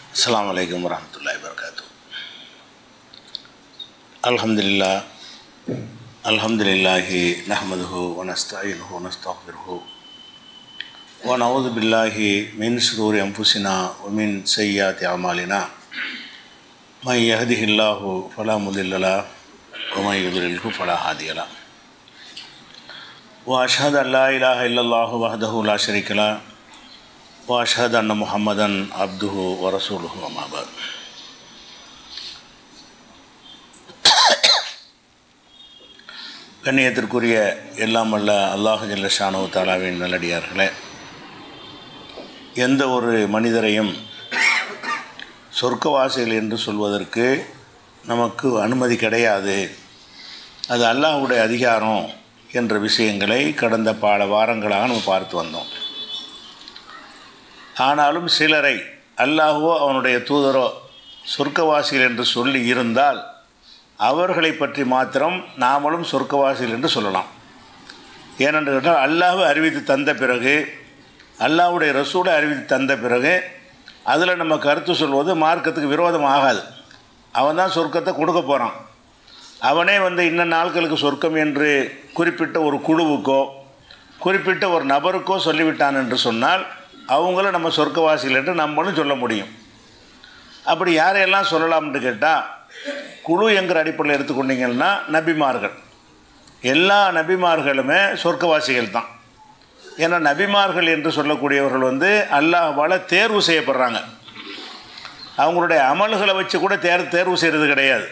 அஸ்ஸலாமு அலைக்கும் வரஹ்மத்துல்லாஹி வபரகாத்து அல்ஹம்துலில்லாஹ் அல்ஹம்துலில்லாஹி நஹ்மதுஹு வ நஸ்தஈனுஹு வ நஸ்தக்ஃபிருஹு வ நஊது பில்லாஹி மின் ஷுரூரி அன்ஃபுஸினா வ மின் ஸய்யிஆத்தி அமாலினா மன் யஹ்திஹில்லாஹு ஃபலா முதில்ல லஹு வ மன் யுضللஹு ஃபலா ஹாதிய லஹு وأشهد أن لا إله إلا الله وحده لا شريك له وأشهد أن محمدا عبده ورسوله وما بعد கண்ணியத்திற்குரிய எல்லாம் வல்ல அல்லாஹு ஜல்ல ஷானு தாலாவின் நல்லடியார்களே எந்த ஒரு மனிதரையும் சொர்க்கவாசிகள் என்று சொல்வதற்கு நமக்கு அனுமதி கிடையாது அது அல்லாஹுடைய அதிகாரம் என்ற விஷயங்களை கடந்த பல வாரங்களாக நம்ம பார்த்து வந்தோம் ஆனாலும் சிலரை அல்லாஹுவோ அவனுடைய தூதரோ சொர்க்கவாசிகள் என்று சொல்லி இருந்தால் அவர்களை பற்றி மாத்திரம் நாமளும் சொர்க்கவாசிகள் என்று சொல்லலாம் ஏனென்று கேட்டால் அல்லாஹ் அறிவித்து தந்த பிறகு அல்லாஹுடைய ரசூலை அறிவித்து தந்த பிறகு அதில் நம்ம கருத்து சொல்வது மார்க்கத்துக்கு விரோதம் ஆகாது அவன் தான் சொர்க்கத்தை கொடுக்க போகிறான் அவனே வந்து இன்ன நாட்களுக்கு சொர்க்கம் என்று குறிப்பிட்ட ஒரு குழுவுக்கோ குறிப்பிட்ட ஒரு நபருக்கோ சொல்லிவிட்டான் என்று சொன்னால் அவங்கள நம்ம சொர்க்கவாசிகள் என்று நம்மளும் சொல்ல முடியும் அப்படி யாரையெல்லாம் சொல்லலாம்னு கேட்டால் குழு என்கிற அடிப்படையில் எடுத்துக்கொண்டீங்கன்னா நபிமார்கள் எல்லா நபிமார்களுமே சொர்க்கவாசிகள் தான் ஏன்னா நபிமார்கள் என்று சொல்லக்கூடியவர்கள் வந்து அல்லாஹ்வால் தேர்வு செய்யப்படுறாங்க அவங்களுடைய அமல்களை வச்சு கூட தேர் தேர்வு செய்கிறது கிடையாது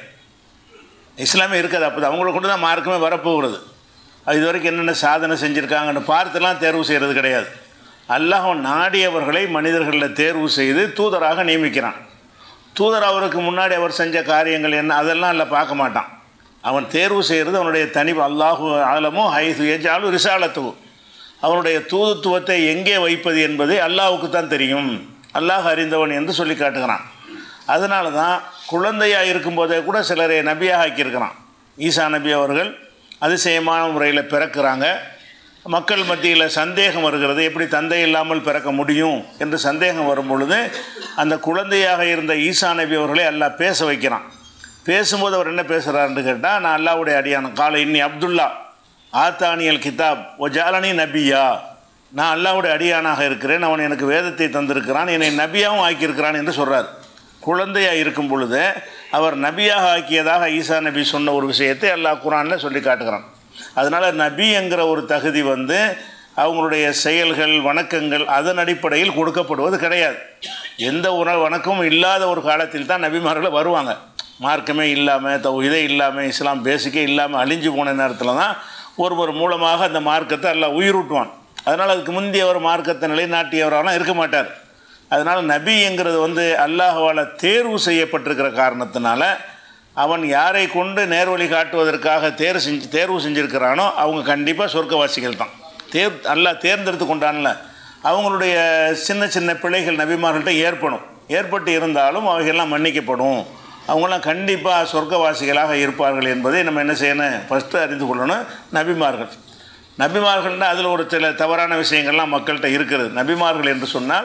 இஸ்லாமே இருக்காது அப்போ அவங்கள கொண்டு தான் மார்க்கமே வரப்போகிறது அது இது வரைக்கும் என்னென்ன சாதனை செஞ்சுருக்காங்கன்னு பார்த்துலாம் தேர்வு செய்கிறது கிடையாது அல்லாஹ் நாடியவர்களை மனிதர்களில் தேர்வு செய்து தூதராக நியமிக்கிறான் தூதர் அவருக்கு முன்னாடி அவர் செஞ்ச காரியங்கள் என்ன அதெல்லாம் இல்லை பார்க்க மாட்டான் அவன் தேர்வு செய்கிறது அவனுடைய தனி அல்லாஹு ஆலமோ ஹைசு ஏஜாலு ரிசாலத்து அவனுடைய தூதுத்துவத்தை எங்கே வைப்பது என்பதை அல்லாஹுக்கு தான் தெரியும் அல்லாஹ் அறிந்தவன் என்று சொல்லி காட்டுகிறான் அதனால தான் குழந்தையாக இருக்கும்போதே கூட சிலரை நபியாக ஆக்கியிருக்கிறான் ஈசா நபி அவர்கள் அதிசயமான முறையில் பிறக்கிறாங்க மக்கள் மத்தியில் சந்தேகம் வருகிறது எப்படி தந்தை இல்லாமல் பிறக்க முடியும் என்று சந்தேகம் வரும் பொழுது அந்த குழந்தையாக இருந்த ஈசா நபி அவர்களை அல்லாஹ் பேச வைக்கிறான் பேசும்போது அவர் என்ன பேசுகிறாருன்னு கேட்டால் நான் அல்லாவுடைய அடியான காலை இன்னி அப்துல்லா ஆத்தானியல் கிதாப் ஓ ஜாலனி நபியா நான் அல்லாவுடைய அடியானாக இருக்கிறேன் அவன் எனக்கு வேதத்தை தந்திருக்கிறான் என்னை நபியாகவும் ஆக்கியிருக்கிறான் என்று சொல்கிறார் குழந்தையாக இருக்கும் பொழுது அவர் நபியாக ஆக்கியதாக ஈசா நபி சொன்ன ஒரு விஷயத்தை அல்லாஹ் குரானில் சொல்லி காட்டுகிறான் அதனால் நபி என்கிற ஒரு தகுதி வந்து அவங்களுடைய செயல்கள் வணக்கங்கள் அதன் அடிப்படையில் கொடுக்கப்படுவது கிடையாது எந்த ஒரு வணக்கமும் இல்லாத ஒரு காலத்தில் தான் நபிமார்கள் வருவாங்க மார்க்கமே இல்லாமல் தௌஹிதே இல்லாமல் இஸ்லாம் பேசிக்கே இல்லாமல் அழிஞ்சு போன நேரத்தில் தான் ஒருவர் மூலமாக அந்த மார்க்கத்தை எல்லாம் உயிரூட்டுவான் அதனால் அதுக்கு முந்தைய ஒரு மார்க்கத்தை நிலைநாட்டியவரெல்லாம் இருக்க மாட்டார் அதனால் நபிங்கிறது வந்து அல்லாஹால் தேர்வு செய்யப்பட்டிருக்கிற காரணத்தினால அவன் யாரை கொண்டு நேர்வழி காட்டுவதற்காக தேர்வு செஞ்சு தேர்வு செஞ்சுருக்கிறானோ அவங்க கண்டிப்பாக சொர்க்கவாசிகள் தான் தேர் அல்லாஹ் தேர்ந்தெடுத்து கொண்டான்ல அவங்களுடைய சின்ன சின்ன பிழைகள் நபிமார்கள்ட்ட ஏற்படும் ஏற்பட்டு இருந்தாலும் அவைகள்லாம் மன்னிக்கப்படும் அவங்களாம் கண்டிப்பாக சொர்க்கவாசிகளாக இருப்பார்கள் என்பதை நம்ம என்ன செய்யணும் ஃபஸ்ட்டு அறிந்து கொள்ளணும் நபிமார்கள் நபிமார்கள்னால் அதில் ஒரு சில தவறான விஷயங்கள்லாம் மக்கள்கிட்ட இருக்கிறது நபிமார்கள் என்று சொன்னால்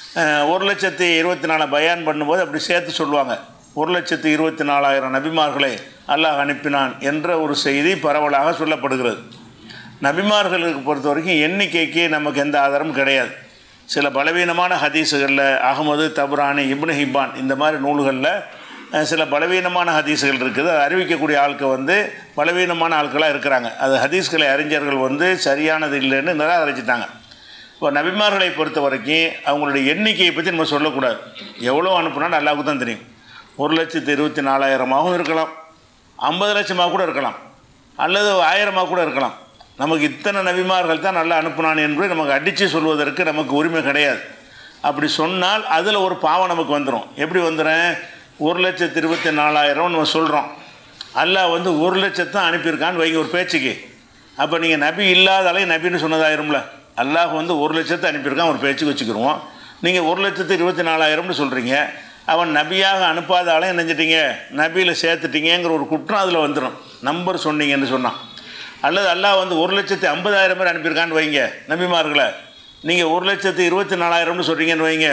ஒரு லட்சத்தி இருபத்தி நாலு பயான் பண்ணும்போது அப்படி சேர்த்து சொல்லுவாங்க ஒரு லட்சத்து இருபத்தி நாலாயிரம் நபிமார்களை அல்லாஹ் அனுப்பினான் என்ற ஒரு செய்தி பரவலாக சொல்லப்படுகிறது நபிமார்களுக்கு பொறுத்த வரைக்கும் எண்ணிக்கைக்கு நமக்கு எந்த ஆதாரமும் கிடையாது சில பலவீனமான ஹதீஸுகளில் அகமது தபுரானி இப்னு ஹிப்பான் இந்த மாதிரி நூல்களில் சில பலவீனமான ஹதீஸுகள் இருக்குது அதை அறிவிக்கக்கூடிய ஆட்கள் வந்து பலவீனமான ஆட்களாக இருக்கிறாங்க அது ஹதீஸ்களை அறிஞர்கள் வந்து சரியானது இல்லைன்னு நிராகரிச்சிட்டாங்க இப்போ நபிமார்களை பொறுத்த வரைக்கும் அவங்களுடைய எண்ணிக்கையை பற்றி நம்ம சொல்லக்கூடாது எவ்வளோ அனுப்புனாலும் அல்லாவுக்கு தான் தெரியும் ஒரு லட்சத்து இருபத்தி நாலாயிரமாகவும் இருக்கலாம் ஐம்பது லட்சமாக கூட இருக்கலாம் அல்லது ஆயிரமாக கூட இருக்கலாம் நமக்கு இத்தனை நபிமார்கள் தான் நல்லா அனுப்புனான் என்று நமக்கு அடித்து சொல்வதற்கு நமக்கு உரிமை கிடையாது அப்படி சொன்னால் அதில் ஒரு பாவம் நமக்கு வந்துடும் எப்படி வந்துடும் ஒரு லட்சத்து இருபத்தி நாலாயிரம் நம்ம சொல்கிறோம் அல்லாஹ் வந்து ஒரு லட்சத்தான் அனுப்பியிருக்கான்னு வைங்க ஒரு பேச்சுக்கு அப்போ நீங்கள் நபி இல்லாதாலே நபின்னு சொன்னதாயிரும்ல அல்லாஹ் வந்து ஒரு லட்சத்தை அனுப்பியிருக்கான் ஒரு பேச்சுக்கு வச்சுக்கிடுவோம் நீங்கள் ஒரு லட்சத்து இருபத்தி நாலாயிரம்னு சொல்கிறீங்க அவன் நபியாக அனுப்பாதாலே நினைஞ்சிட்டீங்க நபியில் சேர்த்துட்டீங்கிற ஒரு குற்றம் அதில் வந்துடும் நம்பர் சொன்னீங்கன்னு சொன்னான் அல்லது அல்லாஹ் வந்து ஒரு லட்சத்து ஐம்பதாயிரம் பேர் அனுப்பியிருக்கான்னு வைங்க நபிமார்களை நீங்கள் ஒரு லட்சத்து இருபத்தி நாலாயிரம்னு சொல்கிறீங்கன்னு வைங்க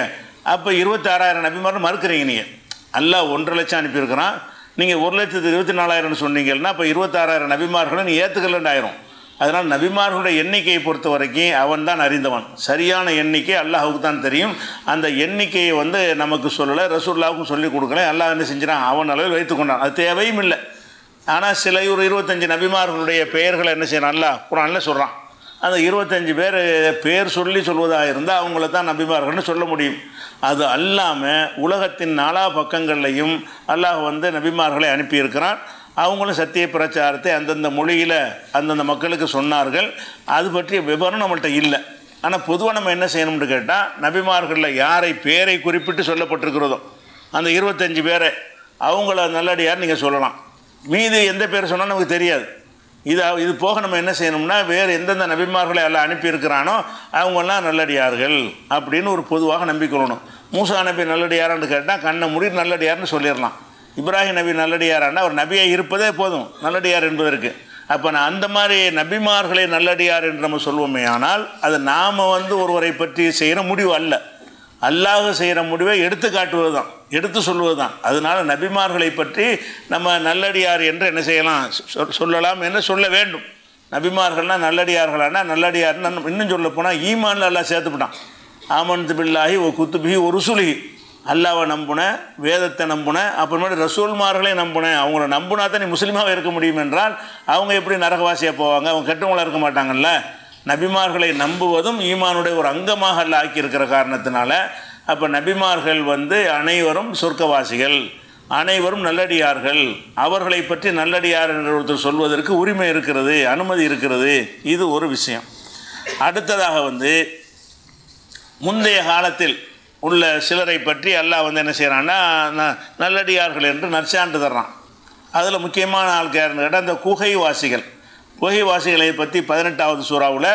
அப்போ இருபத்தாறாயிரம் நபிமார்கள் மறுக்கிறீங்க நீங்கள் அல்லாஹ் ஒன்றரை லட்சம் அனுப்பியிருக்கிறான் நீங்கள் ஒரு லட்சத்து இருபத்தி நாலாயிரம்னு சொன்னீங்கன்னா இப்போ இருபத்தாறாயிரம் நபிமார்களை நீ ஏற்றுக்கலன்னு ஆயிரும் அதனால் நபிமார்களுடைய எண்ணிக்கையை பொறுத்த வரைக்கும் அவன் தான் அறிந்தவன் சரியான எண்ணிக்கை அல்லாஹுக்கு தான் தெரியும் அந்த எண்ணிக்கையை வந்து நமக்கு சொல்லலை ரசூல்லாவுக்கும் சொல்லி கொடுக்கல அல்லாஹ் என்ன செஞ்சிடான் அவன் அளவில் வைத்துக்கொண்டான் அது தேவையும் இல்லை ஆனால் சில ஒரு இருபத்தஞ்சி நபிமார்களுடைய பெயர்களை என்ன செய்யறான் அல்லாஹ் குரானில் சொல்கிறான் அந்த இருபத்தஞ்சி பேர் பேர் சொல்லி சொல்வதாக இருந்தால் அவங்கள தான் நபிமார்கள்னு சொல்ல முடியும் அது அல்லாமல் உலகத்தின் நாலா பக்கங்கள்லையும் அல்லாஹ் வந்து நபிமார்களை அனுப்பியிருக்கிறான் அவங்களும் சத்திய பிரச்சாரத்தை அந்தந்த மொழியில் அந்தந்த மக்களுக்கு சொன்னார்கள் அது பற்றிய விவரம் நம்மள்ட்ட இல்லை ஆனால் பொதுவாக நம்ம என்ன செய்யணும்னு கேட்டால் நபிமார்களில் யாரை பேரை குறிப்பிட்டு சொல்லப்பட்டிருக்கிறதோ அந்த இருபத்தஞ்சி பேரை அவங்கள நல்லடியார் நீங்கள் சொல்லலாம் மீதி எந்த பேர் சொன்னால் நமக்கு தெரியாது இது இது போக நம்ம என்ன செய்யணும்னா வேறு எந்தெந்த நபிமார்களை எல்லாம் அனுப்பியிருக்கிறானோ அவங்கெல்லாம் நல்லடியார்கள் அப்படின்னு ஒரு பொதுவாக நம்பிக்கொள்ளணும் மூசா நபி நல்லடியாரான்னு கேட்டால் கண்ணை மூடி நல்லடியார்னு சொல்லிடலாம் இப்ராஹிம் நபி நல்லடியாரான்னா ஒரு நபியாக இருப்பதே போதும் நல்லடியார் என்பதற்கு அப்போ நான் அந்த மாதிரி நபிமார்களை நல்லடியார் என்று நம்ம சொல்வோமே ஆனால் அது நாம் வந்து ஒருவரை பற்றி செய்கிற முடிவு அல்ல அல்லாஹ் செய்கிற முடிவை எடுத்து காட்டுவது தான் எடுத்து சொல்வது தான் அதனால் நபிமார்களை பற்றி நம்ம நல்லடியார் என்று என்ன செய்யலாம் சொ- சொல்லலாம் என்று சொல்ல வேண்டும் நபிமார்கள்னால் நல்லடியார்களானா நல்லடியார்னு இன்னும் சொல்ல போனால் ஈமான்ல அல்லாஹ் சேர்த்துப்பிட்டான் ஆமன்து பில்லாஹி ஓ குத்துபிஹி ஒரு ருசுலிஹி அல்லாவை நம்புனேன் வேதத்தை நம்புனேன் அப்புறமேட்டு ரசூல்மார்களை நம்புனேன் அவங்கள நம்புனா தான் நீ முஸ்லீமாக இருக்க முடியும் என்றால் அவங்க எப்படி நரகவாசியாக போவாங்க அவங்க கெட்டவங்களா இருக்க மாட்டாங்கல்ல நபிமார்களை நம்புவதும் ஈமானுடைய ஒரு அங்கமாக அல்ல ஆக்கியிருக்கிற காரணத்தினால அப்போ நபிமார்கள் வந்து அனைவரும் சொர்க்கவாசிகள் அனைவரும் நல்லடியார்கள் அவர்களை பற்றி நல்லடியார் என்று ஒருத்தர் சொல்வதற்கு உரிமை இருக்கிறது அனுமதி இருக்கிறது இது ஒரு விஷயம் அடுத்ததாக வந்து முந்தைய காலத்தில் உள்ள சிலரை பற்றி அல்லாஹ் வந்து என்ன செய்கிறான்னா ந- நல்லடியார்கள் என்று நற்சான்று தர்றான் அதில் முக்கியமான ஆள் யாருன்னு கேட்டால் அந்த குகைவாசிகள் குகைவாசிகளை பற்றி பதினெட்டாவது சூறாவில்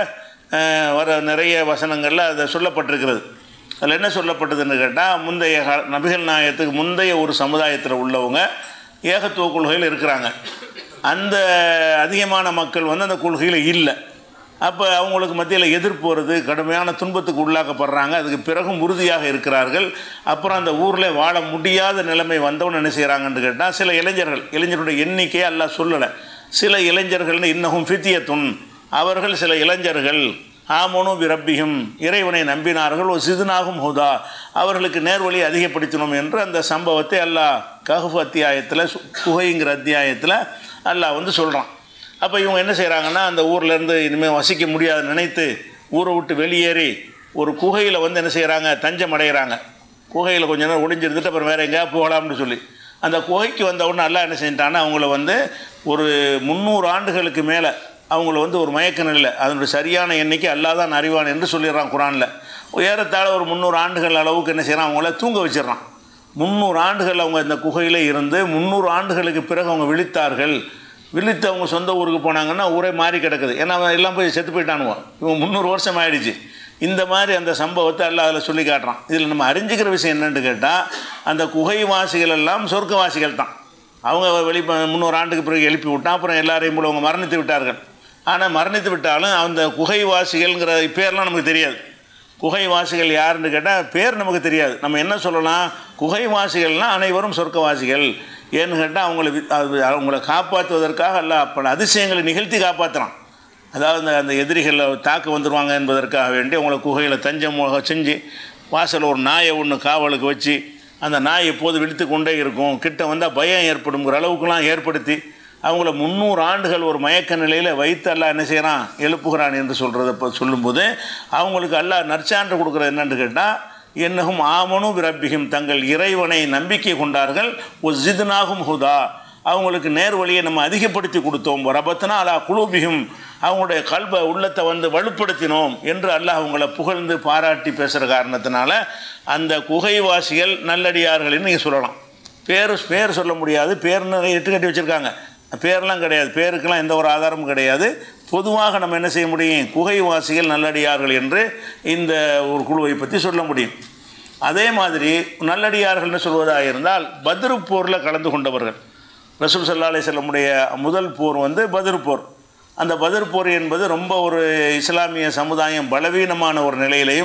வர நிறைய வசனங்களில் அது சொல்லப்பட்டிருக்கிறது அதில் என்ன சொல்லப்பட்டதுன்னு கேட்டால் முந்தைய கா- நபிகள் நாயகத்துக்கு முந்தைய ஒரு சமுதாயத்தில் உள்ளவங்க ஏகத்துவ கொள்கையில் இருக்கிறாங்க அந்த அதிகமான மக்கள் வந்து அந்த கொள்கையில் இல்லை அப்போ அவங்களுக்கு மத்தியில் எதிர்ப்பு வருது கடுமையான துன்பத்துக்கு உள்ளாக்கப்படுறாங்க அதுக்கு பிறகும் உறுதியாக இருக்கிறார்கள் அப்புறம் அந்த ஊரில் வாழ முடியாத நிலைமை வந்தவன் என்ன செய்கிறாங்கன்னு கேட்டால் சில இளைஞர்கள் இளைஞருடைய எண்ணிக்கையை எல்லாம் சொல்லலை சில இளைஞர்கள்னு இன்னமும் ஃபித்தியத்துன் அவர்கள் சில இளைஞர்கள் ஆமோனு பிரப்பியும் இறைவனை நம்பினார்கள் ஒரு சிதுனாகும் ஹுதா அவர்களுக்கு நேர்வழி அதிகப்படுத்தினோம் என்று அந்த சம்பவத்தை அல்லாஹ் கஹஃப் அத்தியாயத்தில் சு- குகைங்கிற அத்தியாயத்தில் அல்லாஹ் வந்து சொல்கிறான் அப்போ இவங்க என்ன செய்கிறாங்கன்னா அந்த ஊர்லேருந்து இனிமேல் வசிக்க முடியாது நினைத்து ஊரை விட்டு வெளியேறி ஒரு குகையில் வந்து என்ன செய்கிறாங்க தஞ்சம் அடைகிறாங்க குகையில் கொஞ்ச நேரம் ஒளிஞ்சு இருந்துட்டு அப்புறம் வேறு எங்கேயா போகலாம்னு சொல்லி அந்த குகைக்கு வந்த உடனே அல்லாஹ் என்ன செஞ்சிட்டான்னா அவங்கள வந்து ஒரு முந்நூறு ஆண்டுகளுக்கு மேலே அவங்கள வந்து ஒரு மயக்க நிலை அதனுடைய சரியான எண்ணிக்கை அல்லாஹ் தான் அறிவான் என்று சொல்லிடுறான் குரானில் ஏறத்தாழ ஒரு முந்நூறு ஆண்டுகள் அளவுக்கு என்ன செய்கிறான் அவங்கள தூங்க வச்சிடுறான் முந்நூறு ஆண்டுகள் அவங்க இந்த குகையில் இருந்து முந்நூறு ஆண்டுகளுக்கு பிறகு அவங்க விழித்தார்கள் விழித்து அவங்க சொந்த ஊருக்கு போனாங்கன்னா ஊரே மாறி கிடக்குது ஏன்னா அவன் எல்லாம் போய் செத்து போயிட்டானுவான் இவன் முந்நூறு வருஷம் ஆயிடுச்சு இந்த மாதிரி அந்த சம்பவத்தை எல்லாம் அதில் சொல்லி காட்டுறான் இதில் நம்ம அறிஞ்சிக்கிற விஷயம் என்னன்னு கேட்டால் அந்த குகைவாசிகள் எல்லாம் சொர்க்கவாசிகள் தான் அவங்க வெளி முந்நூறு ஆண்டுக்கு பிறகு எழுப்பி விட்டான் அப்புறம் எல்லாரையும் போல அவங்க மரணித்து விட்டார்கள் ஆனால் மரணித்து விட்டாலும் அந்த குகைவாசிகள்ங்கிற பேர்லாம் நமக்கு தெரியாது குகைவாசிகள் யாருன்னு கேட்டால் பேர் நமக்கு தெரியாது நம்ம என்ன சொல்லலாம் குகைவாசிகள்னால் அனைவரும் சொர்க்கவாசிகள் ஏன்னு கேட்டால் அவங்கள வி- அது அவங்கள காப்பாற்றுவதற்காக அல்ல பல அதிசயங்களை நிகழ்த்தி காப்பாற்றுறான் அதாவது அந்த அந்த எதிரிகளை தாக்க வந்துடுவாங்க என்பதற்காக வேண்டி அவங்கள குகையில் தஞ்சம் செஞ்சு வாசல் ஒரு நாயை ஒன்று காவலுக்கு வச்சு அந்த நாய் எப்போது விழித்து கொண்டே இருக்கும் கிட்ட வந்தால் பயம் ஏற்படுங்கிற அளவுக்குலாம் ஏற்படுத்தி அவங்கள முந்நூறு ஆண்டுகள் ஒரு மயக்க நிலையில் வைத்து அல்லாஹ் என்ன செய்கிறான் எழுப்புகிறான் என்று சொல்கிறத இப்போ சொல்லும்போது அவங்களுக்கு அல்லாஹ் நற்சான்று கொடுக்குறது என்னன்னு கேட்டால் என்னகும் ஆமனும் பிரப்பிகும் தங்கள் இறைவனை நம்பிக்கை கொண்டார்கள் ஒரு ஜிதுனாகும் ஹுதா அவங்களுக்கு நேர் வழியை நம்ம அதிகப்படுத்தி கொடுத்தோம் ரபத்னா அலா குலூபிகும் அவங்களுடைய கல்ப உள்ளத்தை வந்து வலுப்படுத்தினோம் என்று அல்லாஹ் அவங்கள புகழ்ந்து பாராட்டி பேசுகிற காரணத்தினால அந்த குகைவாசிகள் நல்லடியார்கள்னு நீங்கள் சொல்லலாம் பேர் பேர் சொல்ல முடியாது பேர் நிறைய இட்டு கட்டி வச்சுருக்காங்க பேர்லாம் கிடையாது பேருக்கெல்லாம் எந்த ஒரு ஆதாரமும் கிடையாது பொதுவாக நம்ம என்ன செய்ய முடியும் குகைவாசிகள் நல்லடியார்கள் என்று இந்த ஒரு குழுவை பற்றி சொல்ல முடியும் அதே மாதிரி நல்லடியார்கள்னு சொல்வதாக இருந்தால் பத்ரு போரில் கலந்து கொண்டவர்கள் ரசூல் சல்லா அலிசல்லமுடைய முதல் போர் வந்து பத்ரு போர் அந்த பத்ர் போர் என்பது ரொம்ப ஒரு இஸ்லாமிய சமுதாயம் பலவீனமான ஒரு நிலையிலையும்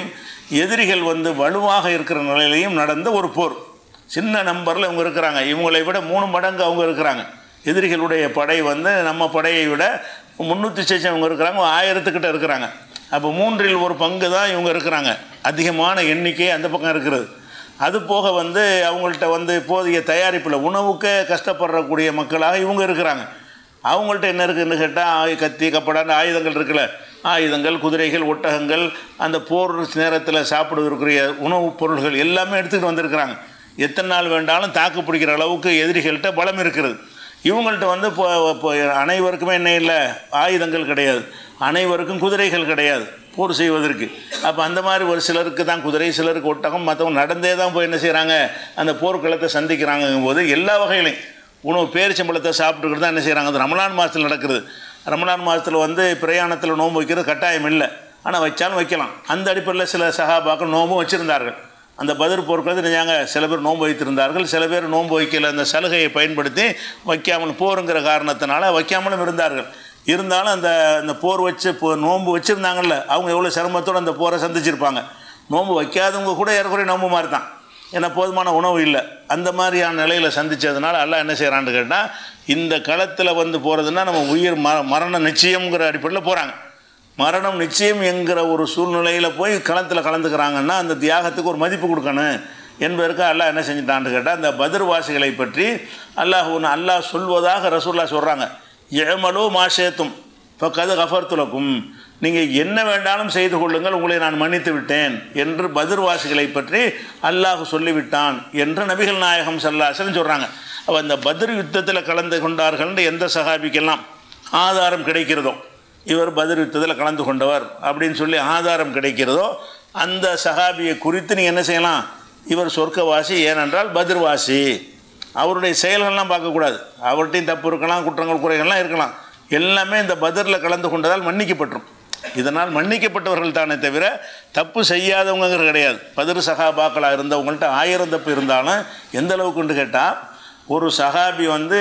எதிரிகள் வந்து வலுவாக இருக்கிற நிலையிலையும் நடந்த ஒரு போர் சின்ன நம்பரில் இவங்க இருக்கிறாங்க இவங்களை விட மூணு மடங்கு அவங்க இருக்கிறாங்க எதிரிகளுடைய படை வந்து நம்ம படையை விட முந்நூற்றி சேச்சம் இவங்க இருக்கிறாங்க ஆயிரத்துக்கிட்ட இருக்கிறாங்க அப்போ மூன்றில் ஒரு பங்கு தான் இவங்க இருக்கிறாங்க அதிகமான எண்ணிக்கை அந்த பக்கம் இருக்கிறது அது போக வந்து அவங்கள்ட்ட வந்து போதிய தயாரிப்பில் உணவுக்கே கஷ்டப்படக்கூடிய மக்களாக இவங்க இருக்கிறாங்க அவங்கள்ட்ட என்ன இருக்குன்னு கேட்டால் கத்தி கப்படான ஆயுதங்கள் இருக்குல்ல ஆயுதங்கள் குதிரைகள் ஒட்டகங்கள் அந்த போர் நேரத்தில் சாப்பிடுவதற்குரிய உணவுப் பொருள்கள் எல்லாமே எடுத்துக்கிட்டு வந்திருக்கிறாங்க எத்தனை நாள் வேண்டாலும் தாக்கு பிடிக்கிற அளவுக்கு எதிரிகள்கிட்ட பலம் இருக்கிறது இவங்கள்ட்ட வந்து இப்போ இப்போ அனைவருக்குமே என்ன இல்லை ஆயுதங்கள் கிடையாது அனைவருக்கும் குதிரைகள் கிடையாது போர் செய்வதற்கு அப்போ அந்த மாதிரி ஒரு சிலருக்கு தான் குதிரை சிலருக்கு ஒட்டகம் மற்றவங்க நடந்தே தான் போய் என்ன செய்கிறாங்க அந்த போர்க்களத்தை சந்திக்கிறாங்கங்கும் போது எல்லா வகையிலையும் உணவு பேரிச்சம்பழத்தை சாப்பிட்டுக்கிட்டு தான் என்ன செய்கிறாங்க அது ரமலான் மாதத்தில் நடக்கிறது ரமலான் மாதத்தில் வந்து பிரயாணத்தில் நோன்பு வைக்கிறது கட்டாயம் இல்லை ஆனால் வச்சாலும் வைக்கலாம் அந்த அடிப்படையில் சில சகாபாக்கள் நோன்பும் வச்சுருந்தார்கள் அந்த பதிர் போர்க்களத்தை நினைஞ்சாங்க சில பேர் நோன்பு வைத்திருந்தார்கள் சில பேர் நோன்பு வைக்கல அந்த சலுகையை பயன்படுத்தி வைக்காமல் போருங்கிற காரணத்தினால வைக்காமலும் இருந்தார்கள் இருந்தாலும் அந்த அந்த போர் வச்சு போ நோன்பு வச்சுருந்தாங்கல்ல அவங்க எவ்வளோ சிரமத்தோடு அந்த போரை சந்திச்சிருப்பாங்க நோன்பு வைக்காதவங்க கூட ஏறக்குறைய நோன்பு மாதிரி தான் ஏன்னா போதுமான உணவு இல்லை அந்த மாதிரியான நிலையில் சந்தித்ததுனால எல்லாம் என்ன செய்கிறான்னு கேட்டால் இந்த களத்தில் வந்து போகிறதுனா நம்ம உயிர் ம மரணம் நிச்சயங்கிற அடிப்படையில் போகிறாங்க மரணம் நிச்சயம் என்கிற ஒரு சூழ்நிலையில் போய் களத்தில் கலந்துக்கிறாங்கன்னா அந்த தியாகத்துக்கு ஒரு மதிப்பு கொடுக்கணும் என்பதற்கு அல்லாஹ் என்ன செஞ்சிட்டான்னு கேட்டால் அந்த பதிர்வாசிகளை பற்றி அல்லாஹ் ஒன்று அல்லாஹ் சொல்வதாக ரசூல்லா சொல்கிறாங்க ஏமலோ மாசேத்தும் இப்போ கது கஃபர்த்துலக்கும் நீங்கள் என்ன வேண்டாலும் செய்து கொள்ளுங்கள் உங்களை நான் மன்னித்து விட்டேன் என்று பதிர்வாசிகளை பற்றி அல்லாஹ் சொல்லிவிட்டான் என்று நபிகள் நாயகம் சல்லாசன் சொல்கிறாங்க அப்போ அந்த பதிர் யுத்தத்தில் கலந்து கொண்டார்கள்னு எந்த சகாபிக்கெல்லாம் ஆதாரம் கிடைக்கிறதோ இவர் பதிர் யுத்தத்தில் கலந்து கொண்டவர் அப்படின்னு சொல்லி ஆதாரம் கிடைக்கிறதோ அந்த சகாபியை குறித்து நீங்கள் என்ன செய்யலாம் இவர் சொர்க்கவாசி ஏனென்றால் பதிர்வாசி அவருடைய செயல்கள்லாம் பார்க்கக்கூடாது அவர்கிட்டையும் தப்பு இருக்கலாம் குற்றங்கள் குறைகள்லாம் இருக்கலாம் எல்லாமே இந்த பதிரில் கலந்து கொண்டதால் மன்னிக்கப்பட்டுரும் இதனால் மன்னிக்கப்பட்டவர்கள் தானே தவிர தப்பு செய்யாதவங்க கிடையாது பதிர் சகாபாக்களாக இருந்தவங்கள்ட்ட ஆயிரம் தப்பு இருந்தாலும் எந்த அளவுக்குன்னு கேட்டால் ஒரு சகாபி வந்து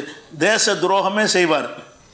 தேச துரோகமே செய்வார்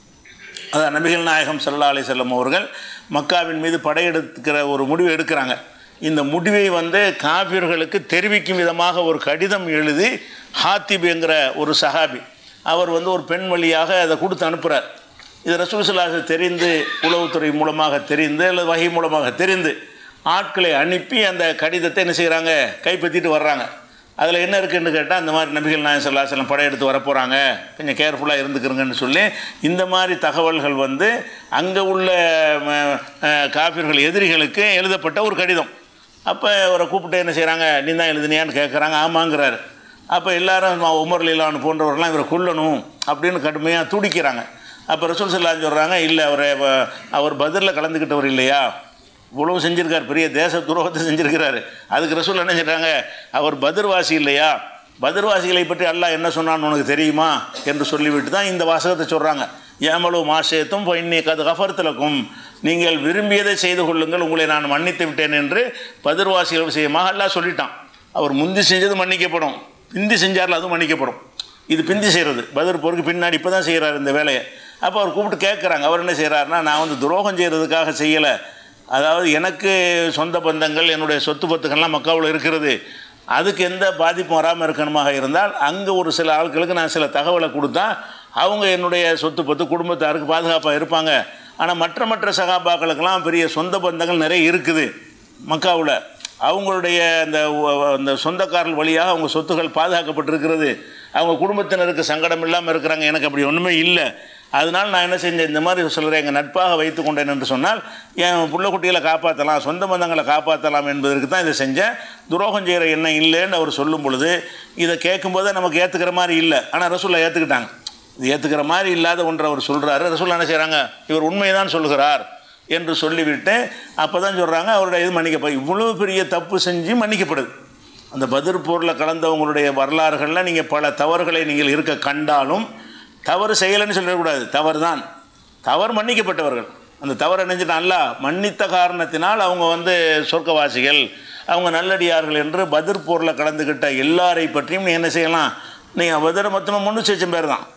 அதான் நபிகள் நாயகம் சல்லா அலி செல்லம் அவர்கள் மக்காவின் மீது படையெடுக்கிற ஒரு முடிவு எடுக்கிறாங்க இந்த முடிவை வந்து காபியர்களுக்கு தெரிவிக்கும் விதமாக ஒரு கடிதம் எழுதி ஹாத்திப் என்கிற ஒரு சஹாபி அவர் வந்து ஒரு பெண் வழியாக அதை கொடுத்து அனுப்புகிறார் இது ரசூசலாக தெரிந்து உளவுத்துறை மூலமாக தெரிந்து அல்லது வகை மூலமாக தெரிந்து ஆட்களை அனுப்பி அந்த கடிதத்தை என்ன செய்கிறாங்க கைப்பற்றிட்டு வர்றாங்க அதில் என்ன இருக்குன்னு கேட்டால் இந்த மாதிரி நபிகள் நாயகம் சல்லாஹலம் படையெடுத்து வரப்போகிறாங்க கொஞ்சம் கேர்ஃபுல்லாக இருந்துக்கிறங்கன்னு சொல்லி இந்த மாதிரி தகவல்கள் வந்து அங்கே உள்ள ம, அஹ், காபிர்கள் எதிரிகளுக்கு எழுதப்பட்ட ஒரு கடிதம் அப்போ அவரை கூப்பிட்டு என்ன செய்கிறாங்க நீ தான் எழுதினியான்னு கேட்குறாங்க ஆமாங்கிறாரு அப்போ எல்லாரும் உமர் லீலான் போன்றவர்கள்லாம் இவரை கொல்லணும் அப்படின்னு கடுமையாக துடிக்கிறாங்க அப்போ ரசூல் சல்லான்னு சொல்கிறாங்க இல்லை அவரை அவ- அவர் பதிலில் கலந்துக்கிட்டவர் இல்லையா இவ்வளவு செஞ்சிருக்கார் பெரிய தேச துரோகத்தை செஞ்சிருக்கிறாரு அதுக்கு ரசூல் என்ன செஞ்சாங்க அவர் பதிர்வாசி இல்லையா பதிர்வாசிகளை பற்றி அல்லாஹ் என்ன சொன்னான்னு உனக்கு தெரியுமா என்று சொல்லிவிட்டு தான் இந்த வாசகத்தை சொல்கிறாங்க ஏமலு மாசேத்தும் இன்னி கது கஃபர்த்தலக்கும் நீங்கள் விரும்பியதை செய்து கொள்ளுங்கள் உங்களை நான் மன்னித்து விட்டேன் என்று பதிர்வாசிகள் விஷயமாக அல்லாஹ் சொல்லிட்டான் அவர் முந்தி செஞ்சது மன்னிக்கப்படும் பிந்தி செஞ்சார்ல அதுவும் மன்னிக்கப்படும் இது பிந்தி செய்கிறது பதிர் போருக்கு பின்னாடி இப்போ தான் செய்கிறார் இந்த வேலையை அப்போ அவர் கூப்பிட்டு கேட்குறாங்க அவர் என்ன செய்கிறாருன்னா நான் வந்து துரோகம் செய்கிறதுக்காக செய்யலை அதாவது எனக்கு சொந்த பந்தங்கள் என்னுடைய சொத்து பத்துக்கள்லாம் மக்காவில் இருக்கிறது அதுக்கு எந்த பாதிப்பும் வராமல் இருக்கணுமாக இருந்தால் அங்கே ஒரு சில ஆட்களுக்கு நான் சில தகவலை கொடுத்தா அவங்க என்னுடைய சொத்து பத்து குடும்பத்தாருக்கு பாதுகாப்பாக இருப்பாங்க ஆனால் மற்ற மற்ற சகாபாக்களுக்கெல்லாம் பெரிய சொந்த பந்தங்கள் நிறைய இருக்குது மக்காவில் அவங்களுடைய அந்த வ- வ- அந்த சொந்தக்காரர்கள் வழியாக அவங்க சொத்துகள் பாதுகாக்கப்பட்டிருக்கிறது அவங்க குடும்பத்தினருக்கு சங்கடம் இல்லாமல் இருக்கிறாங்க எனக்கு அப்படி ஒன்றுமே இல்லை அதனால் நான் என்ன செஞ்சேன் இந்த மாதிரி சொல்கிறேன் எங்கள் நட்பாக வைத்து கொண்டேன் என்று சொன்னால் என் புள்ள குட்டிகளை காப்பாற்றலாம் சொந்த பந்தங்களை காப்பாற்றலாம் என்பதற்கு தான் இதை செஞ்சேன் துரோகம் செய்கிற எண்ணம் இல்லைன்னு அவர் சொல்லும் பொழுது இதை கேட்கும்போது நமக்கு ஏற்றுக்கிற மாதிரி இல்லை ஆனால் ரசூல்லா ஏற்றுக்கிட்டாங்க இது ஏற்றுக்கிற மாதிரி இல்லாத ஒன்று அவர் சொல்கிறாரு ரசூல்லா என்ன செய்கிறாங்க இவர் உண்மையை தான் சொல்கிறார் என்று சொல்லிவிட்டு அப்போ தான் சொல்கிறாங்க அவருடைய இது மன்னிக்கப்ப இவ்வளோ பெரிய தப்பு செஞ்சு மன்னிக்கப்படுது அந்த பதிர் போரில் கலந்தவங்களுடைய வரலாறுகளில் நீங்கள் பல தவறுகளை நீங்கள் இருக்க கண்டாலும் தவறு செய்யலைன்னு சொல்லக்கூடாது தவறு தான் தவறு மன்னிக்கப்பட்டவர்கள் அந்த தவறு நினைஞ்சிட்டு அல்ல மன்னித்த காரணத்தினால் அவங்க வந்து சொர்க்கவாசிகள் அவங்க நல்லடியார்கள் என்று பதிர் போரில் கலந்துக்கிட்ட எல்லாரை பற்றியும் நீ என்ன செய்யலாம் நீங்கள் பதிர் மொத்தமாக முன்னூற்றி லட்சம் பேர் தான்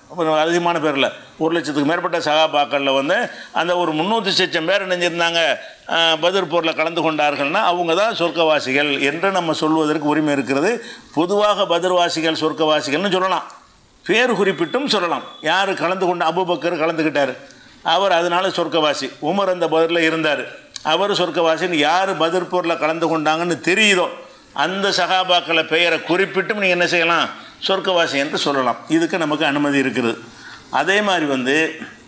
அப்புறம் அதிகமான பேர் இல்லை ஒரு லட்சத்துக்கு மேற்பட்ட சகாபாக்களில் வந்து அந்த ஒரு முந்நூற்றி லட்சம் பேர் நினைஞ்சிருந்தாங்க பதிர் போரில் கலந்து கொண்டார்கள்னா அவங்க தான் சொர்க்கவாசிகள் என்று நம்ம சொல்வதற்கு உரிமை இருக்கிறது பொதுவாக பதிர்வாசிகள் சொர்க்கவாசிகள்னு சொல்லலாம் பேர் குறிப்பிட்டும் சொல்லலாம் யார் கலந்து கொண்டு அபுபக்கர் கலந்துக்கிட்டார் அவர் அதனால சொர்க்கவாசி உமர் அந்த பதிரில் இருந்தார் அவர் சொர்க்கவாசின்னு யார் பதிர் போரில் கலந்து கொண்டாங்கன்னு தெரியுதோ அந்த சகாபாக்களை பெயரை குறிப்பிட்டும் நீங்கள் என்ன செய்யலாம் சொர்க்கவாசி என்று சொல்லலாம் இதுக்கு நமக்கு அனுமதி இருக்குது அதே மாதிரி வந்து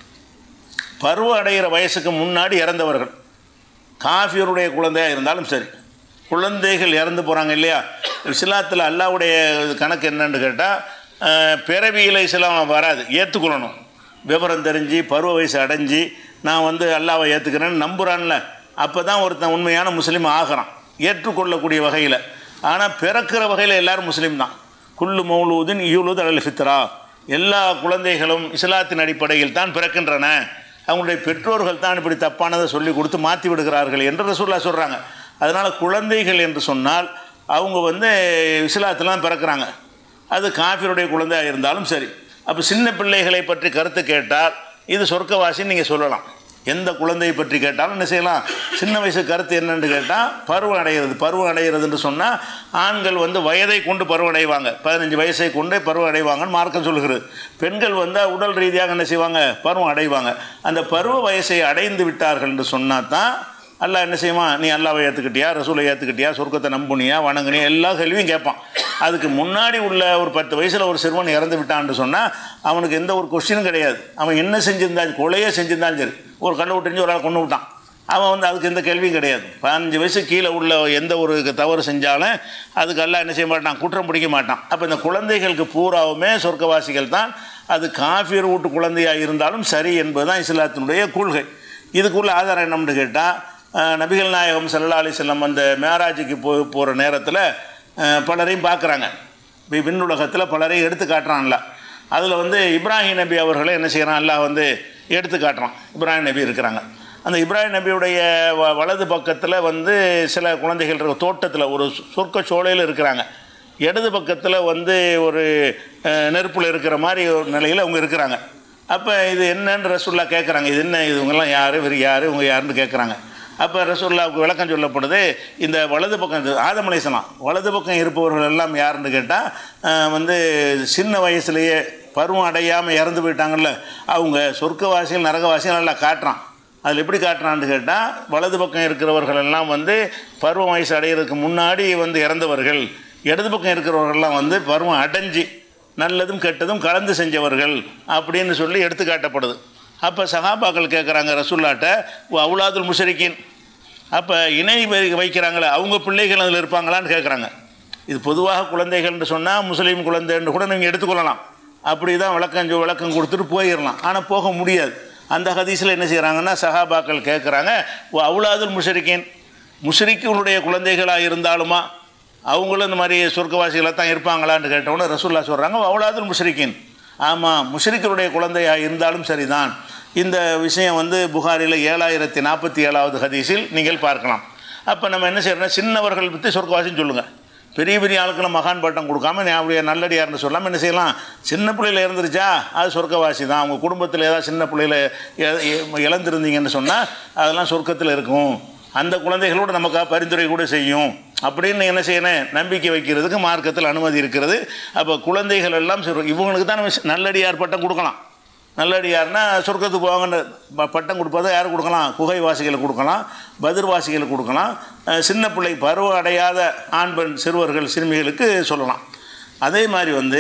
பருவம் அடைகிற வயசுக்கு முன்னாடி இறந்தவர்கள் காஃபியருடைய குழந்தையாக இருந்தாலும் சரி குழந்தைகள் இறந்து போகிறாங்க இல்லையா இஸ்லாத்தில் அல்லாவுடைய கணக்கு என்னன்னு கேட்டால் பிறவியில் இஸ்லாம் வராது ஏற்றுக்கொள்ளணும் விவரம் தெரிஞ்சு பருவ வயசு அடைஞ்சு நான் வந்து அல்லாவை ஏற்றுக்கிறேன்னு நம்புகிறான்ல அப்போ தான் ஒருத்தன் உண்மையான முஸ்லீம் ஆகிறான் ஏற்றுக்கொள்ளக்கூடிய வகையில் ஆனால் பிறக்கிற வகையில் எல்லாரும் முஸ்லீம் தான் குல்லு மௌலூதின் யூலுத் அல் ஃபித்ரா எல்லா குழந்தைகளும் இஸ்லாத்தின் அடிப்படையில் தான் பிறக்கின்றன அவங்களுடைய பெற்றோர்கள் தான் இப்படி தப்பானதை சொல்லி கொடுத்து மாற்றி விடுகிறார்கள் என்று ரசூல்லா சொல்கிறாங்க அதனால் குழந்தைகள் என்று சொன்னால் அவங்க வந்து இஸ்லாத்திலாம் பிறக்கிறாங்க அது காஃபிருடைய குழந்தையாக இருந்தாலும் சரி அப்போ சின்ன பிள்ளைகளை பற்றி கருத்து கேட்டால் இது சொர்க்கவாசின்னு நீங்கள் சொல்லலாம் எந்த குழந்தையை பற்றி கேட்டாலும் என்ன செய்யலாம் சின்ன வயசு கருத்து என்னன்னு கேட்டால் பருவம் அடைகிறது பருவம் அடைகிறதுன்னு சொன்னால் ஆண்கள் வந்து வயதை கொண்டு பருவம் அடைவாங்க பதினஞ்சு வயசை கொண்டு பருவம் அடைவாங்கன்னு மார்க்கம் சொல்கிறது பெண்கள் வந்து உடல் ரீதியாக என்ன செய்வாங்க பருவம் அடைவாங்க அந்த பருவ வயசை அடைந்து விட்டார்கள் என்று சொன்னால் தான் அல்லாஹ் என்ன செய்வான் நீ அல்லாவை ஏற்றுக்கிட்டியா ரசூலை ஏற்றுக்கிட்டியா சொர்க்கத்தை நம்புனியா வணங்குனியா எல்லா கேள்வியும் கேட்பான் அதுக்கு முன்னாடி உள்ள ஒரு பத்து வயசில் ஒரு சிறுவன் இறந்து விட்டான்னு சொன்னால் அவனுக்கு எந்த ஒரு கொஸ்டினும் கிடையாது அவன் என்ன செஞ்சிருந்தாலும் கொலையே செஞ்சிருந்தாலும் சரி ஒரு கண்ணை விட்டுஞ்சு ஒரு ஆள் கொண்டு விட்டான் அவன் வந்து அதுக்கு எந்த கேள்வியும் கிடையாது பதினஞ்சு வயசு கீழே உள்ள எந்த ஒரு தவறு செஞ்சாலும் அதுக்கு எல்லாம் என்ன செய்ய மாட்டான் குற்றம் பிடிக்க மாட்டான் அப்போ இந்த குழந்தைகளுக்கு பூராவுமே சொர்க்கவாசிகள் தான் அது காஃபியர் வீட்டு குழந்தையாக இருந்தாலும் சரி என்பது தான் இஸ்லாத்தினுடைய கொள்கை இதுக்குள்ள ஆதாரம் என்னம்னு கேட்டால் நபிகள் நாயகம் சல்லா அலி செல்லம் அந்த மேராஜுக்கு போ போகிற நேரத்தில் பலரையும் பார்க்குறாங்க இப்போ விண்ணுலகத்தில் பலரையும் எடுத்து காட்டுறான்ல அதில் வந்து இப்ராஹிம் நபி அவர்களை என்ன செய்கிறான் அல்லாஹ் வந்து எடுத்து காட்டுறான் இப்ராஹிம் நபி இருக்கிறாங்க அந்த இப்ராஹிம் நபியுடைய வ வலது பக்கத்தில் வந்து சில குழந்தைகள் இருக்க தோட்டத்தில் ஒரு சொர்க்க சோலையில் இருக்கிறாங்க இடது பக்கத்தில் வந்து ஒரு நெருப்பில் இருக்கிற மாதிரி ஒரு நிலையில் அவங்க இருக்கிறாங்க அப்போ இது என்னன்னு ரசூல்லா கேட்குறாங்க இது என்ன இவங்கெல்லாம் யார் இவர் யார் இவங்க யாருன்னு கேட்குறாங்க அப்போ ரசூல்லாவுக்கு விளக்கம் சொல்லப்படுது இந்த வலது பக்கம் இது ஆதம் அலைசலாம் வலது பக்கம் இருப்பவர்கள் எல்லாம் யாருன்னு கேட்டால் வந்து சின்ன வயசுலேயே பருவம் அடையாமல் இறந்து போயிட்டாங்கல்ல அவங்க சொர்க்கவாசிகள் நரகவாசிகள் நல்லா காட்டுறான் அதில் எப்படி காட்டுறான்னு கேட்டால் வலது பக்கம் இருக்கிறவர்கள் எல்லாம் வந்து பருவம் வயசு அடைகிறதுக்கு முன்னாடி வந்து இறந்தவர்கள் இடது பக்கம் இருக்கிறவர்கள்லாம் வந்து பருவம் அடைஞ்சு நல்லதும் கெட்டதும் கலந்து செஞ்சவர்கள் அப்படின்னு சொல்லி எடுத்து காட்டப்படுது அப்போ சகாபாக்கள் கேட்குறாங்க ரசுல்லாட்ட அவுலாதுல் முஷரிக்கின் அப்போ இணை வை வைக்கிறாங்களே அவங்க பிள்ளைகள் அதில் இருப்பாங்களான்னு கேட்குறாங்க இது பொதுவாக குழந்தைகள்னு சொன்னால் முஸ்லீம் குழந்தைன்னு கூட நீங்கள் எடுத்துக்கொள்ளலாம் அப்படி தான் விளக்கம் விளக்கம் கொடுத்துட்டு போயிடலாம் ஆனால் போக முடியாது அந்த ஹதீஸில் என்ன செய்கிறாங்கன்னா சகாபாக்கள் கேட்குறாங்க அவுலாதுல் முஷரிக்கின் முஷரிக்குடைய குழந்தைகளாக இருந்தாலுமா அவங்களும் இந்த மாதிரி சொர்க்கவாசிகளாக தான் இருப்பாங்களான்னு கேட்டவுடனே ரசூல்லா சொல்கிறாங்க அவுலாதுல் முஷரிக்கின் ஆமாம் முஷரிக்கருடைய குழந்தையாக இருந்தாலும் சரிதான் இந்த விஷயம் வந்து புகாரில் ஏழாயிரத்தி நாற்பத்தி ஏழாவது ஹதீஸில் நீங்கள் பார்க்கலாம் அப்போ நம்ம என்ன செய்யறோம்னா சின்னவர்கள் பற்றி சொர்க்கவாசின்னு சொல்லுங்கள் பெரிய பெரிய ஆளுக்கெல்லாம் மகான் பட்டம் கொடுக்காம நீ அப்படியே நல்லடியார்னு சொல்லாமல் என்ன செய்யலாம் சின்ன பிள்ளையில் இறந்துருச்சா அது சொர்க்கவாசி தான் அவங்க குடும்பத்தில் ஏதாவது சின்ன பிள்ளையில் இழந்திருந்தீங்கன்னு சொன்னால் அதெல்லாம் சொர்க்கத்தில் இருக்கும் அந்த குழந்தைகளோடு நமக்காக பரிந்துரை கூட செய்யும் அப்படின்னு என்ன செய்யணும் நம்பிக்கை வைக்கிறதுக்கு மார்க்கத்தில் அனுமதி இருக்கிறது அப்போ குழந்தைகள் எல்லாம் சொல் இவங்களுக்கு தான் நம்ம நல்லடியார் பட்டம் கொடுக்கலாம் நல்லடியார்னா சொர்க்கத்துக்கு போவாங்கன்னு பட்டம் கொடுப்பதை யார் கொடுக்கலாம் குகைவாசிகளுக்கு கொடுக்கலாம் பதிர்வாசிகளுக்கு கொடுக்கலாம் சின்ன பிள்ளை பருவம் அடையாத ஆண் பெண் சிறுவர்கள் சிறுமிகளுக்கு சொல்லலாம் அதே மாதிரி வந்து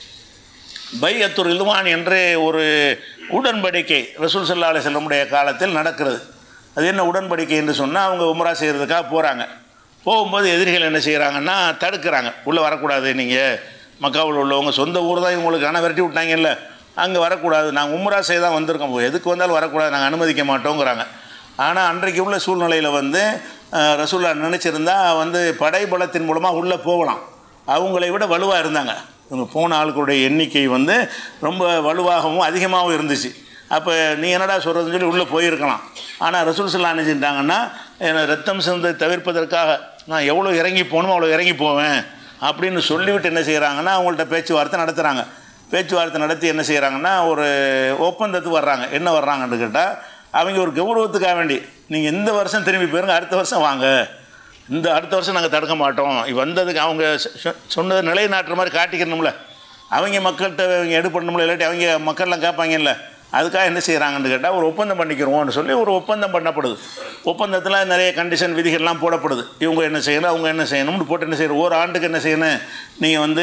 பையத்துர் இல்வான் என்று ஒரு உடன்படிக்கை ரசூல் சல்லா அலி செல்லமுடைய காலத்தில் நடக்கிறது அது என்ன உடன்படிக்கை என்று சொன்னால் அவங்க உமரா செய்கிறதுக்காக போகிறாங்க போகும்போது எதிரிகள் என்ன செய்கிறாங்கன்னா தடுக்கிறாங்க உள்ளே வரக்கூடாது நீங்கள் மக்காவில் உள்ளவங்க சொந்த ஊர் தான் இவங்களுக்கு ஆனால் விரட்டி விட்டாங்கல்ல அங்கே வரக்கூடாது நாங்கள் உம்ரா செய்ய தான் வந்திருக்கோம் எதுக்கு வந்தாலும் வரக்கூடாது நாங்கள் அனுமதிக்க மாட்டோங்கிறாங்க ஆனால் அன்றைக்கு உள்ள சூழ்நிலையில் வந்து ரசூல்லா நினச்சிருந்தா வந்து படை பலத்தின் மூலமாக உள்ளே போகலாம் அவங்களை விட வலுவாக இருந்தாங்க இவங்க போன ஆட்களுடைய எண்ணிக்கை வந்து ரொம்ப வலுவாகவும் அதிகமாகவும் இருந்துச்சு அப்போ நீ என்னடா சொல்கிறதுன்னு சொல்லி உள்ளே போயிருக்கலாம் ஆனால் ரசூல் சொல்லா நினைச்சிட்டாங்கன்னா ரத்தம் சிந்தை தவிர்ப்பதற்காக நான் எவ்வளோ இறங்கி போகணுமோ அவ்வளோ இறங்கி போவேன் அப்படின்னு சொல்லிவிட்டு என்ன செய்கிறாங்கன்னா அவங்கள்ட்ட பேச்சுவார்த்தை நடத்துகிறாங்க பேச்சுவார்த்தை நடத்தி என்ன செய்கிறாங்கன்னா ஒரு ஒப்பந்தத்துக்கு வர்றாங்க என்ன வர்றாங்கன்னு கேட்டால் அவங்க ஒரு கௌரவத்துக்காக வேண்டி நீங்கள் இந்த வருஷம் திரும்பி போயிருங்க அடுத்த வருஷம் வாங்க இந்த அடுத்த வருஷம் நாங்கள் தடுக்க மாட்டோம் வந்ததுக்கு அவங்க சொ- சொ- சொன்னதை நிலைநாட்டுற மாதிரி காட்டிக்கணும்ல அவங்க மக்கள்கிட்ட அவங்க எடுப்படணும்ல இல்லாட்டி அவங்க மக்கள்லாம் கேட்பாங்கல்ல அதுக்காக என்ன செய்கிறாங்கன்னு கேட்டால் ஒரு ஒப்பந்தம் பண்ணிக்கிறோம்னு சொல்லி ஒரு ஒப்பந்தம் பண்ணப்படுது ஒப்பந்தத்தில் நிறைய கண்டிஷன் விதிகள்லாம் போடப்படுது இவங்க என்ன செய்யணும் அவங்க என்ன செய்யணும்னு போட்டு என்ன செய்யணும் ஒரு ஆண்டுக்கு என்ன செய்யணும் நீங்கள் வந்து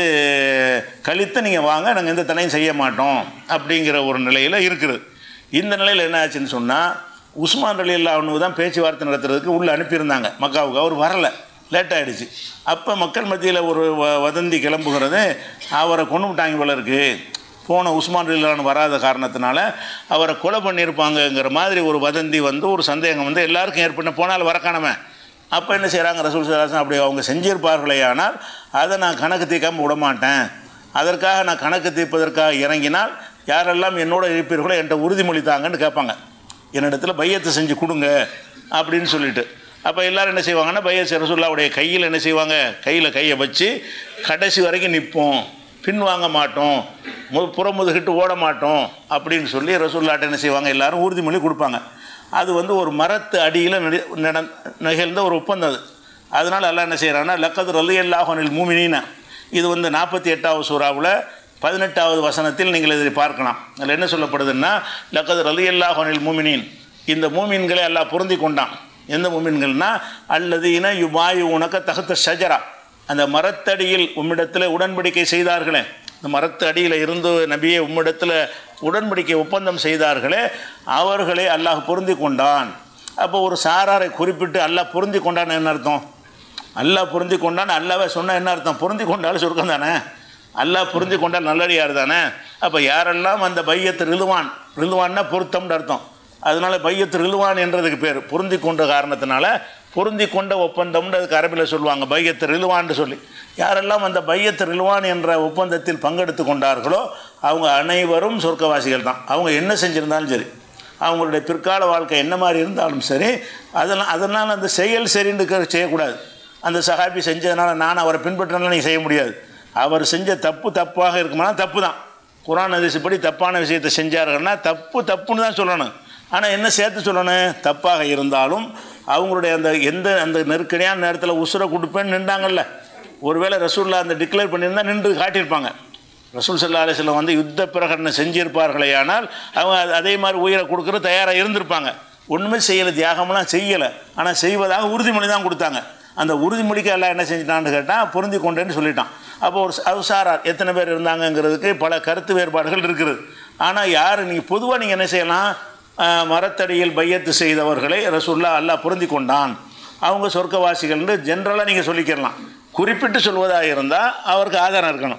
கழித்து நீங்கள் வாங்க நாங்கள் எந்த தடையும் செய்ய மாட்டோம் அப்படிங்கிற ஒரு நிலையில் இருக்குது இந்த நிலையில் என்ன ஆச்சுன்னு சொன்னால் உஸ்மான் அலி அல்லாஹ்னு தான் பேச்சுவார்த்தை நடத்துறதுக்கு உள்ளே அனுப்பியிருந்தாங்க மக்காவுக்கு அவர் வரலை லேட் ஆகிடுச்சு அப்போ மக்கள் மத்தியில் ஒரு வ- வதந்தி கிளம்புகிறது அவரை கொண்டு விட்டாங்க போல இருக்கு போன உஸ்மான் அலிலான் வராத காரணத்தினால அவரை கொலை பண்ணியிருப்பாங்கங்கிற மாதிரி ஒரு வதந்தி வந்து ஒரு சந்தேகம் வந்து எல்லாருக்கும் ஏற்பட்ட போனால் வரக்கானமே அப்போ என்ன செய்கிறாங்க ரசூல் சலாசன் அப்படி அவங்க செஞ்சிருப்பார்களே ஆனால் அதை நான் கணக்கு தீர்க்காமல் விட மாட்டேன் அதற்காக நான் கணக்கு தீர்ப்பதற்காக இறங்கினால் யாரெல்லாம் என்னோட இருப்பீர்களோ என்கிட்ட உறுதிமொழி தாங்கன்னு கேட்பாங்க என்னிடத்துல பையத்தை செஞ்சு கொடுங்க அப்படின்னு சொல்லிட்டு அப்போ எல்லாரும் என்ன செய்வாங்கன்னா பையத் ரசூல்லாவுடைய கையில் என்ன செய்வாங்க கையில் கையை வச்சு கடைசி வரைக்கும் நிற்போம் பின்வாங்க மாட்டோம் மு புறமுதுகிட்டு ஓட மாட்டோம் அப்படின்னு சொல்லி ரசூல்லாட்ட என்ன செய்வாங்க எல்லாரும் உறுதிமொழி கொடுப்பாங்க அது வந்து ஒரு மரத்து அடியில் நடி நட நிகழ்ந்த ஒரு ஒப்பந்தம் அது அதனால் எல்லாம் என்ன செய்கிறாங்கன்னா லக்கது ரலி அல்லாஹனில் மூமினின இது வந்து நாற்பத்தி எட்டாவது சூறாவில் பதினெட்டாவது வசனத்தில் நீங்கள் இதை பார்க்கலாம் அதில் என்ன சொல்லப்படுதுன்னா லக்கது ரலி அல்லாஹனில் மூமினின் இந்த மூமின்களை எல்லாம் பொருந்தி கொண்டான் எந்த மூமின்கள்னா அல்லது இன யுபாயு உனக்க தகுத்த ஷஜரா அந்த மரத்தடியில் உம்மிடத்தில் உடன்படிக்கை செய்தார்களே இந்த மரத்து அடியில் இருந்து நபியை உம்மிடத்தில் உடன்படிக்கை ஒப்பந்தம் செய்தார்களே அவர்களை அல்லாஹ் பொருந்தி கொண்டான் அப்போ ஒரு சாராரை குறிப்பிட்டு அல்லாஹ் பொருந்தி கொண்டான்னு என்ன அர்த்தம் அல்லாஹ் புரிந்து கொண்டான் அல்லாவே சொன்னால் என்ன அர்த்தம் புரிந்து கொண்டாலும் சுருக்கம் தானே அல்லாஹ் புரிந்து கொண்டால் நல்லடியார் தானே அப்போ யாரெல்லாம் அந்த பையத்து ரிலுவான் ரிலுவான்னா பொருத்தம்னு அர்த்தம் அதனால பையத்து ரிலுவான் என்றதுக்கு பேர் பொருந்தி கொண்ட காரணத்தினால பொருந்தி கொண்ட ஒப்பந்தம்னு அதுக்கு அரபியில் சொல்லுவாங்க பையத்து ரிலுவான்னு சொல்லி யாரெல்லாம் அந்த பையத்து ரிலுவான் என்ற ஒப்பந்தத்தில் பங்கெடுத்து கொண்டார்களோ அவங்க அனைவரும் சொர்க்கவாசிகள் தான் அவங்க என்ன செஞ்சிருந்தாலும் சரி அவங்களுடைய பிற்கால வாழ்க்கை என்ன மாதிரி இருந்தாலும் சரி அதெல்லாம் அதனால் அந்த செயல் சரின்னு க- செய்யக்கூடாது அந்த சஹாபி செஞ்சதுனால நான் அவரை பின்பற்றினாலும் நீங்கள் செய்ய முடியாது அவர் செஞ்ச தப்பு தப்பாக இருக்குமானா தப்பு தான் குரான் அதிசப்படி தப்பான விஷயத்தை செஞ்சார்கள்னா தப்பு தப்புன்னு தான் சொல்லணும் ஆனால் என்ன சேர்த்து சொல்லணும் தப்பாக இருந்தாலும் அவங்களுடைய அந்த எந்த அந்த நெருக்கடியான நேரத்தில் உசுரை கொடுப்பேன்னு நின்றாங்கல்ல ஒருவேளை ரசூல்லா அந்த டிக்ளேர் பண்ணியிருந்தா நின்று காட்டியிருப்பாங்க ரசூல் சல்லா அலிஸ்லாம் வந்து யுத்த பிரகடனம் செஞ்சிருப்பார்களே ஆனால் அவங்க அது- அதே மாதிரி உயிரை கொடுக்குற தயாராக இருந்திருப்பாங்க ஒன்றுமே செய்யலை தியாகம்லாம் செய்யலை ஆனால் செய்வதாக உறுதிமொழி தான் கொடுத்தாங்க அந்த உறுதிமொழிக்கு எல்லாம் என்ன செஞ்சிட்டான்னு கேட்டால் பொருந்தி கொண்டேன்னு சொல்லிட்டான் அப்போ ஒரு அவசாரார் எத்தனை பேர் இருந்தாங்கங்கிறதுக்கு பல கருத்து வேறுபாடுகள் இருக்குது ஆனால் யார் நீங்கள் பொதுவாக நீங்கள் என்ன செய்யலாம் ஆஹ், மரத்தடியில் பையத்து செய்தவர்களை ரசூல்லா அல்லாஹ் பொருந்தி கொண்டான் அவங்க சொர்க்கவாசிகள்னு ஜென்ரலாக நீங்கள் சொல்லிக்கிறலாம் குறிப்பிட்டு சொல்வதாக இருந்தால் அவருக்கு ஆதாரம் இருக்கணும்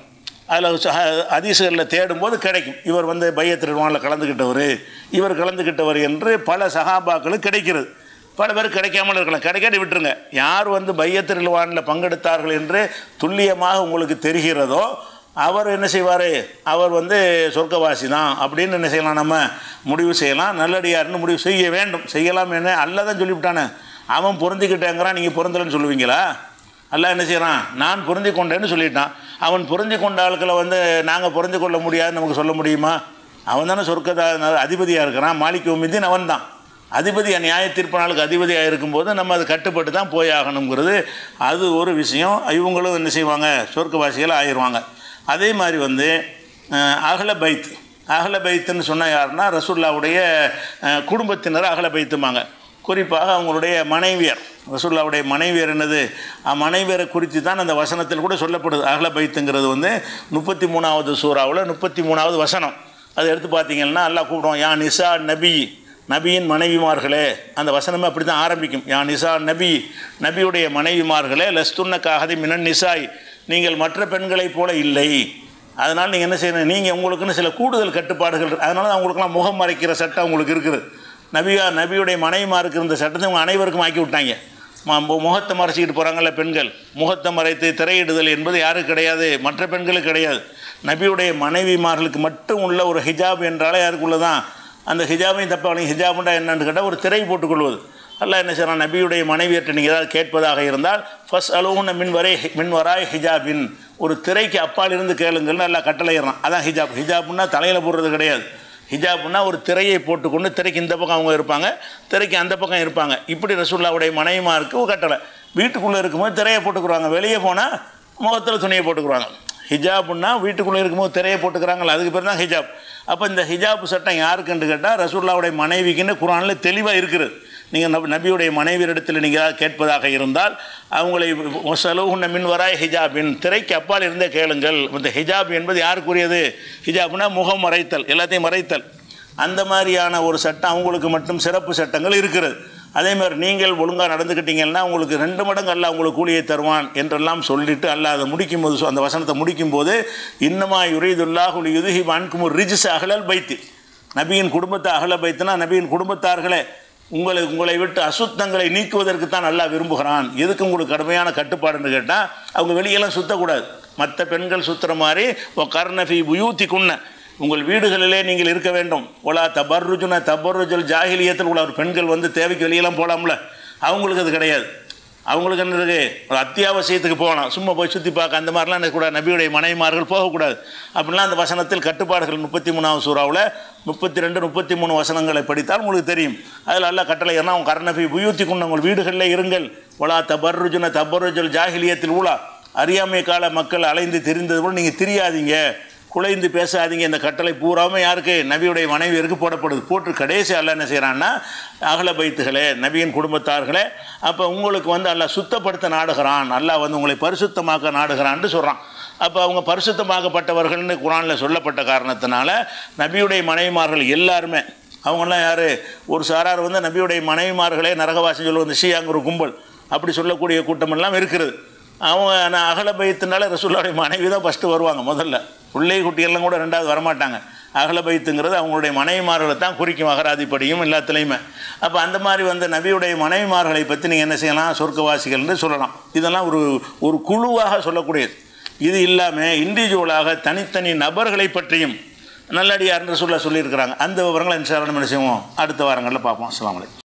அதில் அதிசுகளில் தேடும்போது கிடைக்கும் இவர் வந்து பையத்திருவானில் கலந்துக்கிட்டவர் இவர் கலந்துக்கிட்டவர் என்று பல சகாபாக்களும் கிடைக்கிறது பல பேர் கிடைக்காமல் இருக்கலாம் கிடைக்காட்டி விட்டுருங்க யார் வந்து பையத்திருவானில் பங்கெடுத்தார்கள் என்று துல்லியமாக உங்களுக்கு தெரிகிறதோ அவர் என்ன செய்வார் அவர் வந்து சொர்க்கவாசி தான் அப்படின்னு என்ன செய்யலாம் நம்ம முடிவு செய்யலாம் நல்லடியார்னு முடிவு செய்ய வேண்டும் செய்யலாம் என்ன அல்லதான் சொல்லிவிட்டானே அவன் பொருந்திக்கிட்டேங்கிறான் நீங்கள் பொருந்தலைன்னு சொல்லுவீங்களா அல்லாஹ் என்ன செய்கிறான் நான் பொருந்தி கொண்டேன்னு சொல்லிட்டான் அவன் பொருந்தி கொண்ட ஆட்களை வந்து நாங்கள் பொருந்தி கொள்ள முடியாதுன்னு நமக்கு சொல்ல முடியுமா அவன் தானே சொர்க்கத அதிபதியாக இருக்கிறான் மாலிக் உமிதீன் அவன் தான் அதிபதி நியாய தீர்ப்பு நாளுக்கு அதிபதியாக இருக்கும்போது நம்ம அது கட்டுப்பட்டு தான் போய் ஆகணுங்கிறது அது ஒரு விஷயம் இவங்களும் என்ன செய்வாங்க சொர்க்கவாசிகள் ஆயிடுவாங்க அதே மாதிரி வந்து அஹ், அகல பைத் அகல பைத்துன்னு சொன்னால் யாருன்னா ரசூல்லாவுடைய அஹ், குடும்பத்தினர் அகல பைத்துமாங்க குறிப்பாக அவங்களுடைய மனைவியர் ரசூல்லாவுடைய மனைவியர் என்னது அஹ் மனைவியரை குறித்து தான் அந்த வசனத்தில் கூட சொல்லப்படுது அகல பைத்துங்கிறது வந்து முப்பத்தி மூணாவது சூறாவில் முப்பத்தி மூணாவது வசனம் அதை எடுத்து பார்த்தீங்கன்னா அல்லாஹ் கூப்பிடுவோம் யா நிசா நபி நபியின் மனைவிமார்களே அந்த வசனமே அப்படி தான் ஆரம்பிக்கும் யா நிசா நபி நபியுடைய மனைவிமார்களே லஸ்துன்னக்காகதி மினன் நிசாய் நீங்கள் மற்ற பெண்களைப் போல இல்லை அதனால் நீங்கள் என்ன செய்யணும் நீங்கள் உங்களுக்குன்னு சில கூடுதல் கட்டுப்பாடுகள் இருக்கு. அதனால தான் உங்களுக்குலாம் முகம் மறைக்கிற சட்டம் உங்களுக்கு இருக்குது நபியா நபியுடைய மனைவிமாருக்கு இருந்த சட்டத்தை அவங்க அனைவருக்கும் ஆக்கி விட்டாங்க ம- மு- முகத்தை மறைச்சிக்கிட்டு போகிறாங்கல்ல பெண்கள் முகத்தை மறைத்து திரையிடுதல் என்பது யாருக்கு கிடையாது மற்ற பெண்களுக்கு கிடையாது நபியுடைய மனைவிமார்களுக்கு மட்டும் உள்ள ஒரு ஹிஜாப் என்றாலே யாருக்குள்ளதான் அந்த ஹிஜாபையும் தப்பாக ஹிஜாப்ண்டா என்னன்னு கேட்டால் ஒரு திரை போட்டுக்கொள்வது அல்லாஹ் என்ன செய்கிறான் நபியுடைய மனைவியற்ற நீங்கள் ஏதாவது கேட்பதாக இருந்தால் ஃபஸ்ட் அலுவன மின் வரை மின் வராய் ஹிஜாபின் ஒரு திரைக்கு அப்பால் இருந்து கேளுங்கள்னு நல்லா கட்டளையிடறான் அதான் ஹிஜாப் ஹிஜாப்னா தலையில் போடுறது கிடையாது ஹிஜாப்னா ஒரு திரையை போட்டுக்கொண்டு திரைக்கு இந்த பக்கம் அவங்க இருப்பாங்க திரைக்கு அந்த பக்கம் இருப்பாங்க இப்படி ரசூல்லாவுடைய மனைவிமாருக்கு ஒரு கட்டளை வீட்டுக்குள்ளே இருக்கும்போது திரையை போட்டுக்குருவாங்க வெளியே போனால் முகத்தில் துணியை போட்டுக்குருவாங்க ஹிஜாப்னா வீட்டுக்குள்ளே இருக்கும்போது திரையை போட்டுக்கிறாங்களா அதுக்கு பேர் தான் ஹிஜாப் அப்போ இந்த ஹிஜாப் சட்டம் யாருக்குன்னு கேட்டால் ரசூல்லாவுடைய மனைவிக்குன்னு குரானில் தெளிவாக இருக்குது நீங்கள் நபி நபியுடைய மனைவியரிடத்தில் நீங்கள் ஏதாவது கேட்பதாக இருந்தால் அவங்களை செலவுண்ண மின் வராய் ஹிஜாபின் திரைக்கு அப்பால் இருந்தே கேளுங்கள் இந்த ஹிஜாப் என்பது யாருக்குரியது ஹிஜாப்னா முகம் மறைத்தல் எல்லாத்தையும் மறைத்தல் அந்த மாதிரியான ஒரு சட்டம் அவங்களுக்கு மட்டும் சிறப்பு சட்டங்கள் இருக்கிறது அதே மாதிரி நீங்கள் ஒழுங்காக நடந்துக்கிட்டீங்கன்னா உங்களுக்கு ரெண்டு மடங்கு அல்ல உங்களுக்கு கூலியை தருவான் என்றெல்லாம் சொல்லிட்டு அல்ல அதை முடிக்கும் போது அந்த வசனத்தை முடிக்கும் போது இன்னமா யுரீதுல்லாஹுல் யுதுஹி வான்குமுர் ரிஜிஸ் அகலல் பைத்தி நபியின் குடும்பத்தை அகல பைத்துனா நபியின் குடும்பத்தார்களே உங்களை உங்களை விட்டு அசுத்தங்களை நீக்குவதற்கு தான் நல்லா விரும்புகிறான் எதுக்கு உங்களுக்கு கடுமையான கட்டுப்பாடுன்னு கேட்டால் அவங்க வெளியெல்லாம் சுத்தக்கூடாது மற்ற பெண்கள் சுற்றுற மாதிரி ஓ கர்ணஃபி புயூத்தி குன்ன உங்கள் வீடுகளிலே நீங்கள் இருக்க வேண்டும் ஒலா தபர்ருஜுன தபர்ருஜல் ஜாகிலியத்தில் உள்ள ஒரு பெண்கள் வந்து தேவைக்கு வெளியெல்லாம் போகலாம்ல அவங்களுக்கு அது கிடையாது அவங்களுக்கு என்ன இருக்கு ஒரு அத்தியாவசியத்துக்கு போகலாம் சும்மா போய் சுற்றி பார்க்க அந்த மாதிரிலாம் இருக்கக்கூடாது நபியுடைய மனைவிமார்கள் போகக்கூடாது அப்படிலாம் அந்த வசனத்தில் கட்டுப்பாடுகள் முப்பத்தி மூணாவது சூறாவில் முப்பத்தி ரெண்டு முப்பத்தி மூணு வசனங்களை படித்தால் உங்களுக்கு தெரியும் அதில் அல்ல கட்டளை ஏன்னா அவங்க கர்ணபி உயூத்தி கொண்டு உங்கள் வீடுகளில் இருங்கள் ஒலா தபர்ருஜுன தபர்ருஜல் ஜாகிலியத்தில் உலா அறியாமை கால மக்கள் அலைந்து தெரிந்தது போல் நீங்கள் தெரியாதீங்க குலைந்து பேசாதீங்க இந்த கட்டளை பூராமல் யாருக்கு நபியுடைய மனைவியருக்கு போடப்படுது போட்டு கடைசி அல்ல என்ன செய்கிறான்னா அகல பைத்துகளே நபியின் குடும்பத்தார்களே அப்போ உங்களுக்கு வந்து அல்ல சுத்தப்படுத்த நாடுகிறான் அல்லாஹ் வந்து உங்களை பரிசுத்தமாக்க நாடுகிறான்னு சொல்கிறான் அப்போ அவங்க பரிசுத்தமாக்கப்பட்டவர்கள்னு குரானில் சொல்லப்பட்ட காரணத்தினால நபியுடைய மனைவிமார்கள் எல்லாருமே அவங்கெல்லாம் யார் ஒரு சாரார் வந்து நபியுடைய மனைவிமார்களே நரகவாசி சொல்லுவது ஷியாங்கிற கும்பல் அப்படி சொல்லக்கூடிய கூட்டமெல்லாம் இருக்கிறது அவங்க நான் அகல பைத்துனால ரசூல்லாவுடைய மனைவி தான் ஃபஸ்ட்டு வருவாங்க முதல்ல பிள்ளை குட்டியெல்லாம் கூட ரெண்டாவது வரமாட்டாங்க அகல பைத்துங்கிறது அவங்களுடைய மனைவிமார்களை தான் குறிக்கும் அகராதிப்படியும் எல்லாத்துலேயுமே அப்போ அந்த மாதிரி வந்து நபியுடைய மனைவிமார்களை பற்றி நீங்கள் என்ன செய்யலாம் சொர்க்கவாசிகள்னு சொல்லலாம் இதெல்லாம் ஒரு ஒரு குழுவாக சொல்லக்கூடியது இது இல்லாமல் இண்டிவிஜுவலாக தனித்தனி நபர்களை பற்றியும் நல்லடியார்னு சொல்ல சொல்லியிருக்கிறாங்க அந்த விவரங்களை இன்ஷால்லாம் என்ன செய்வோம் அடுத்த வாரங்களில் பார்ப்போம் அஸ்லாம் வலைக்கம்